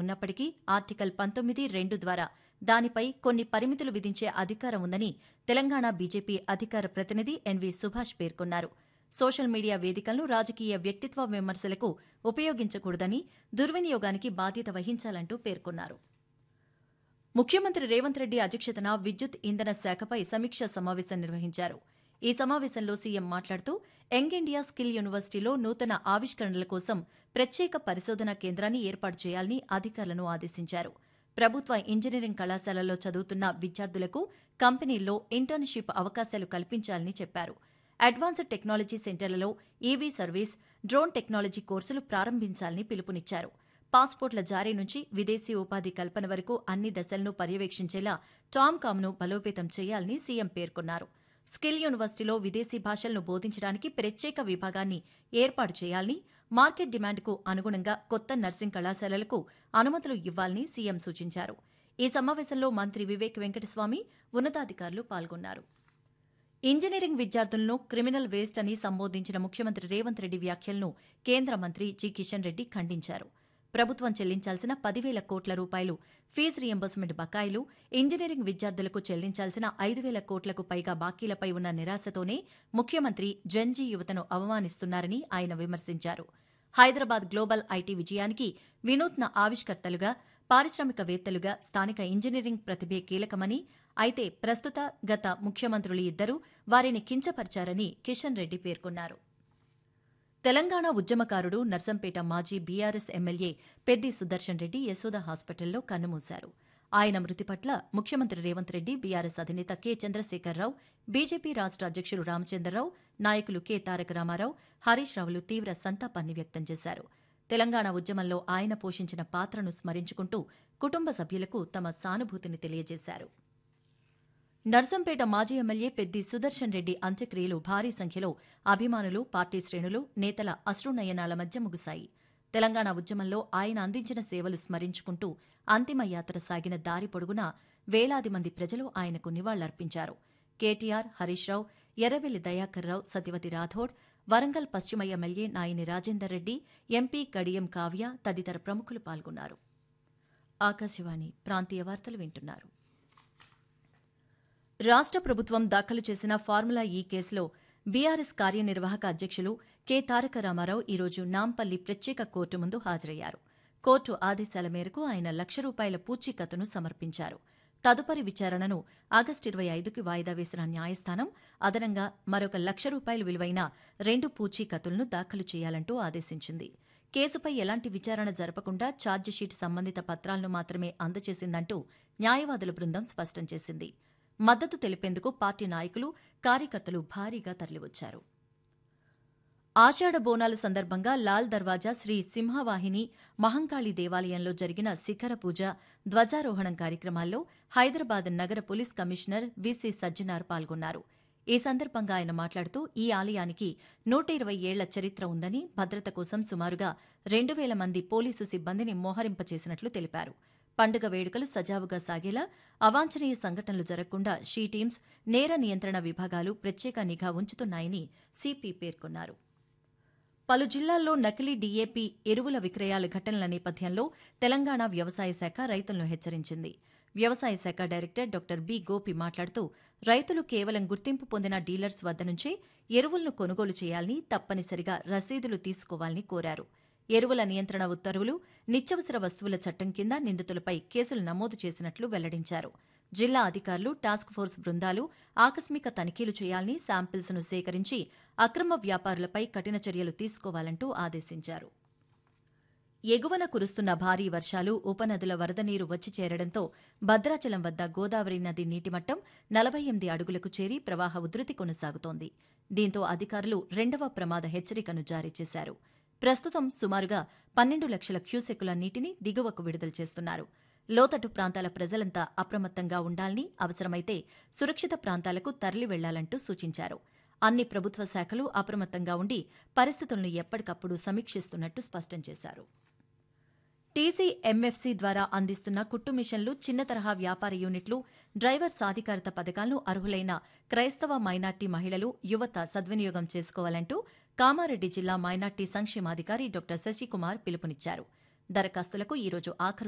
ఉన్నప్పటికీ ఆర్టికల్ పంతొమ్మిది రెండు ద్వారా దానిపై కొన్ని పరిమితులు విధించే అధికారం ఉందని తెలంగాణ బీజేపీ అధికార ప్రతినిధి ఎన్వి సుభాష్ పేర్కొన్నారు సోషల్ మీడియా వేదికలను రాజకీయ వ్యక్తిత్వ విమర్శలకు ఉపయోగించకూడదని దుర్వినియోగానికి బాధ్యత వహించాలంటూ పేర్కొన్నారు ముఖ్యమంత్రి రేవంత్ రెడ్డి అధ్యక్షతన విద్యుత్ ఇంధన శాఖపై సమీక్షా సమావేశం నిర్వహించారు ఈ సమావేశంలో సీఎం మాట్లాడుతూ యంగ్ ఇండియా స్కిల్ యూనివర్సిటీలో నూతన ఆవిష్కరణల కోసం ప్రత్యేక పరిశోధనా కేంద్రాన్ని ఏర్పాటు చేయాలని అధికారులను ఆదేశించారు ప్రభుత్వ ఇంజనీరింగ్ కళాశాలల్లో చదువుతున్న విద్యార్థులకు కంపెనీల్లో ఇంటర్న్షిప్ అవకాశాలు కల్పించాలని చెప్పారు అడ్వాన్స్డ్ టెక్నాలజీ సెంటర్లలో ఈవీ సర్వీస్ డ్రోన్ టెక్నాలజీ కోర్సులు ప్రారంభించాలని పిలుపునిచ్చారు పాస్పోర్ట్ల జారీ నుంచి విదేశీ ఉపాధి కల్పన వరకు అన్ని దశలను పర్యవేక్షించేలా టామ్కామ్ను బలోపేతం చేయాలని సీఎం పేర్కొన్నారు స్కిల్ యూనివర్సిటీలో విదేశీ భాషలను బోధించడానికి ప్రత్యేక విభాగాన్ని ఏర్పాటు చేయాలని మార్కెట్ డిమాండ్కు అనుగుణంగా కొత్త నర్సింగ్ కళాశాలలకు అనుమతులు ఇవ్వాలని సీఎం సూచించారు ఈ సమావేశంలో మంత్రి వివేక్ వెంకటస్వామి ఉన్నతాధికారులు పాల్గొన్నారు ఇంజనీరింగ్ విద్యార్థులను క్రిమినల్ వేస్ట్ అని సంబోధించిన ముఖ్యమంత్రి రేవంత్ రెడ్డి వ్యాఖ్యలను కేంద్ర మంత్రి జి కిషన్ రెడ్డి ఖండించారు ప్రభుత్వం చెల్లించాల్సిన పదివేల కోట్ల రూపాయలు ఫీజు రియంబర్స్మెంట్ బకాయిలు ఇంజనీరింగ్ విద్యార్థులకు చెల్లించాల్సిన ఐదు వేల కోట్లకు పైగా బాకీలపై ఉన్న నిరాశతోనే ముఖ్యమంత్రి జంజీ యువతను అవమానిస్తున్నారని ఆయన విమర్శించారు హైదరాబాద్ గ్లోబల్ ఐటీ విజయానికి వినూత్న ఆవిష్కర్తలుగా పారిశ్రామికవేత్తలుగా స్థానిక ఇంజనీరింగ్ ప్రతిభే కీలకమని అయితే ప్రస్తుత గత ముఖ్యమంత్రులు ఇద్దరూ వారిని కించపరిచారని కిషన్ రెడ్డి పేర్కొన్నారు తెలంగాణ ఉద్యమకారుడు నర్సంపేట మాజీ బీఆర్ఎస్ ఎమ్మెల్యే పెద్ది సుదర్శన్ రెడ్డి యశోద హాస్పిటల్లో కన్నుమూశారు ఆయన మృతి పట్ల ముఖ్యమంత్రి రేవంత్ రెడ్డి బీఆర్ఎస్ అధినేత కె చంద్రశేఖరరావు బీజేపీ రాష్ట్ర అధ్యక్షుడు రామచంద్రరావు నాయకులు కె తారక రామారావు హరీష్ రావులు తీవ్ర సంతాపాన్ని వ్యక్తం చేశారు తెలంగాణ ఉద్యమంలో ఆయన పోషించిన పాత్రను స్మరించుకుంటూ కుటుంబ సభ్యులకు తమ సానుభూతిని తెలియజేశారు నర్సంపేట మాజీ ఎమ్మెల్యే పెద్ది సుదర్శన్ రెడ్డి అంత్యక్రియలు భారీ సంఖ్యలో అభిమానులు పార్టీ శ్రేణులు నేతల అశ్రునయనాల మధ్య ముగిశాయి తెలంగాణ ఉద్యమంలో ఆయన అందించిన సేవలు స్మరించుకుంటూ అంతిమ యాత్ర సాగిన దారి పొడుగునా వేలాది మంది ప్రజలు ఆయనకు నివాళులర్పించారు కేటీఆర్ హరీష్ రావు ఎర్రవెల్లి దయాకర్రావు సత్యవతి రాథోడ్ వరంగల్ పశ్చిమ ఎమ్మెల్యే నాయని రాజేందర్ రెడ్డి ఎంపీ కడియం కావ్య తదితర ప్రముఖులు పాల్గొన్నారు ఆకాశవాణి ప్రాంతీయ వార్తలు వింటున్నారు రాష్ట్ర ప్రభుత్వం దాఖలు చేసిన ఫార్ములా ఈ కేసులో బీఆర్ఎస్ కార్యనిర్వాహక అధ్యక్షులు కె తారక రామారావు ఈరోజు నాంపల్లి ప్రత్యేక కోర్టు ముందు హాజరయ్యారు కోర్టు ఆదేశాల మేరకు ఆయన లక్ష రూపాయల పూచీకత్తును సమర్పించారు తదుపరి విచారణను ఆగస్టు ఇరవై ఐదుకి వాయిదా వేసిన న్యాయస్థానం అదనంగా మరొక లక్ష రూపాయలు విలువైన రెండు పూచీకత్తులను దాఖలు చేయాలంటూ ఆదేశించింది కేసుపై ఎలాంటి విచారణ జరపకుండా ఛార్జిషీట్ సంబంధిత పత్రాలను మాత్రమే అందజేసిందంటూ న్యాయవాదుల బృందం స్పష్టం చేసింది మద్దతు తెలిపేందుకు పార్టీ నాయకులు కార్యకర్తలు భారీగా తరలివచ్చారు ఆషాఢ బోనాల సందర్భంగా లాల్ దర్వాజా శ్రీ సింహవాహిని మహంకాళి దేవాలయంలో జరిగిన శిఖర పూజ ధ్వజారోహణం కార్యక్రమాల్లో హైదరాబాద్ నగర పోలీస్ కమిషనర్ విసి సజ్జనార్ పాల్గొన్నారు ఈ సందర్భంగా ఆయన మాట్లాడుతూ ఈ ఆలయానికి నూట ఇరవై ఏళ్ల చరిత్ర ఉందని భద్రత కోసం సుమారుగా రెండు వేల మంది పోలీసు సిబ్బందిని మోహరింపచేసినట్లు తెలిపారు పండుగ వేడుకలు సజావుగా సాగేలా అవాంఛనీయ సంఘటనలు జరగకుండా షీ టీమ్స్ నేర నియంత్రణ విభాగాలు ప్రత్యేక నిఘా ఉంచుతున్నాయని సిపి పేర్కొన్నారు పలు జిల్లాల్లో నకిలీ డీఏపీ ఎరువుల విక్రయాల ఘటనల నేపథ్యంలో తెలంగాణ వ్యవసాయ శాఖ రైతులను హెచ్చరించింది వ్యవసాయ శాఖ డైరెక్టర్ డాక్టర్ బి గోపి మాట్లాడుతూ రైతులు కేవలం గుర్తింపు పొందిన డీలర్స్ వద్ద నుంచే ఎరువులను కొనుగోలు చేయాలని తప్పనిసరిగా రసీదులు తీసుకోవాలని కోరారు ఎరువుల నియంత్రణ ఉత్తర్వులు నిత్యవసర వస్తువుల చట్టం కింద నిందితులపై కేసులు నమోదు చేసినట్లు వెల్లడించారు జిల్లా అధికారులు టాస్క్ ఫోర్స్ బృందాలు ఆకస్మిక తనిఖీలు చేయాలని శాంపిల్స్ ను సేకరించి అక్రమ వ్యాపారులపై కఠిన చర్యలు తీసుకోవాలంటూ ఆదేశించారు ఎగువన కురుస్తున్న భారీ వర్షాలు ఉపనదుల వరద నీరు వచ్చి చేరడంతో భద్రాచలం వద్ద గోదావరి నది నీటిమట్టం నలభై ఎనిమిది అడుగులకు చేరి ప్రవాహ ఉధృతి కొనసాగుతోంది దీంతో అధికారులు రెండవ ప్రమాద హెచ్చరికను జారీ చేశారు ప్రస్తుతం సుమారుగా పన్నెండు లక్షల క్యూసెక్కుల నీటిని దిగువకు విడుదల చేస్తున్నారు లోతట్టు ప్రాంతాల ప్రజలంతా అప్రమత్తంగా ఉండాలని అవసరమైతే సురక్షిత ప్రాంతాలకు తరలి వెళ్లాలంటూ సూచించారు అన్ని ప్రభుత్వ శాఖలు అప్రమత్తంగా ఉండి పరిస్థితులను ఎప్పటికప్పుడు సమీక్షిస్తున్నట్టు స్పష్టం చేశారు టీసీ ఎంఎఫ్సీ ద్వారా అందిస్తున్న కుట్టు మిషన్లు చిన్న తరహా వ్యాపార యూనిట్లు డ్రైవర్ సాధికారత పథకాలను అర్హులైన క్రైస్తవ మైనార్టీ మహిళలు యువత సద్వినియోగం చేసుకోవాలంటూ కామారెడ్డి జిల్లా మైనార్టీ సంక్షేమాధికారి డాక్టర్ శశికుమార్ పిలుపునిచ్చారు దరఖాస్తులకు ఈరోజు ఆఖరు